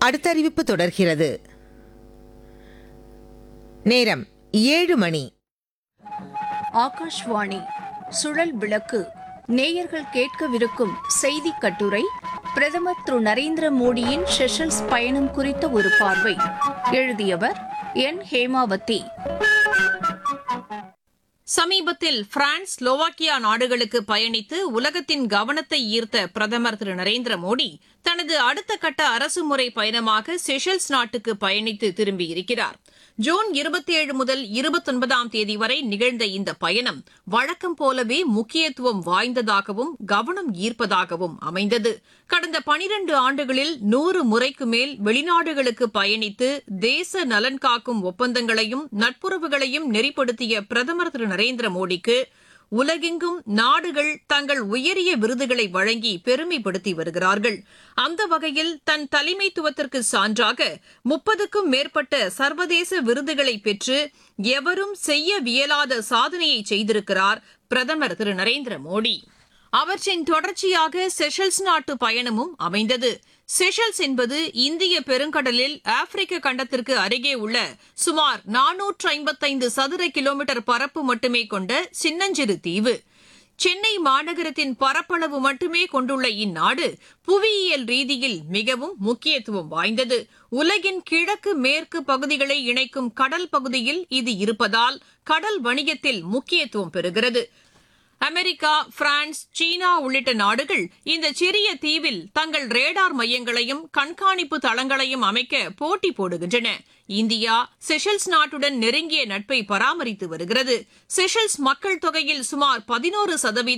அடுத்த அறிவிப்பு தொடர்கிறது நேரம் ஏழு மணி ஆகாஷ்வாணி சுழல் விளக்கு நேயர்கள் கேட்கவிருக்கும் செய்தி கட்டுரை பிரதமர் திரு நரேந்திர மோடியின் செஷல்ஸ் பயணம் குறித்த ஒரு பார்வை எழுதியவர் என் ஹேமாவதி சமீபத்தில் பிரான்ஸ் ஸ்லோவாக்கியா நாடுகளுக்கு பயணித்து உலகத்தின் கவனத்தை ஈர்த்த பிரதமர் திரு நரேந்திர மோடி தனது அடுத்த கட்ட அரசுமுறை பயணமாக செஷல்ஸ் நாட்டுக்கு பயணித்து திரும்பியிருக்கிறார் ஜூன் இருபத்தி ஏழு முதல் இருபத்தொன்பதாம் தேதி வரை நிகழ்ந்த இந்த பயணம் வழக்கம் போலவே முக்கியத்துவம் வாய்ந்ததாகவும் கவனம் ஈர்ப்பதாகவும் அமைந்தது கடந்த பனிரண்டு ஆண்டுகளில் நூறு முறைக்கு மேல் வெளிநாடுகளுக்கு பயணித்து தேச நலன் காக்கும் ஒப்பந்தங்களையும் நட்புறவுகளையும் நெறிப்படுத்திய பிரதமர் திரு நரேந்திர மோடிக்கு உலகெங்கும் நாடுகள் தங்கள் உயரிய விருதுகளை வழங்கி பெருமைப்படுத்தி வருகிறார்கள் அந்த வகையில் தன் தலைமைத்துவத்திற்கு சான்றாக முப்பதுக்கும் மேற்பட்ட சர்வதேச விருதுகளை பெற்று எவரும் செய்ய வியலாத சாதனையை செய்திருக்கிறார் பிரதமர் திரு நரேந்திர மோடி அவற்றின் தொடர்ச்சியாக செஷல்ஸ் நாட்டு பயணமும் அமைந்தது செஷல்ஸ் என்பது இந்திய பெருங்கடலில் ஆப்பிரிக்க கண்டத்திற்கு அருகே உள்ள சுமார் நானூற்று ஐம்பத்தைந்து சதுர கிலோமீட்டர் பரப்பு மட்டுமே கொண்ட சின்னஞ்சிறு தீவு சென்னை மாநகரத்தின் பரப்பளவு மட்டுமே கொண்டுள்ள இந்நாடு புவியியல் ரீதியில் மிகவும் முக்கியத்துவம் வாய்ந்தது உலகின் கிழக்கு மேற்கு பகுதிகளை இணைக்கும் கடல் பகுதியில் இது இருப்பதால் கடல் வணிகத்தில் முக்கியத்துவம் பெறுகிறது அமெரிக்கா பிரான்ஸ் சீனா உள்ளிட்ட நாடுகள் இந்த சிறிய தீவில் தங்கள் ரேடார் மையங்களையும் கண்காணிப்பு தளங்களையும் அமைக்க போட்டி போடுகின்றன இந்தியா செஷல்ஸ் நாட்டுடன் நெருங்கிய நட்பை பராமரித்து வருகிறது செஷல்ஸ் மக்கள் தொகையில் சுமார் பதினோரு சதவீதம்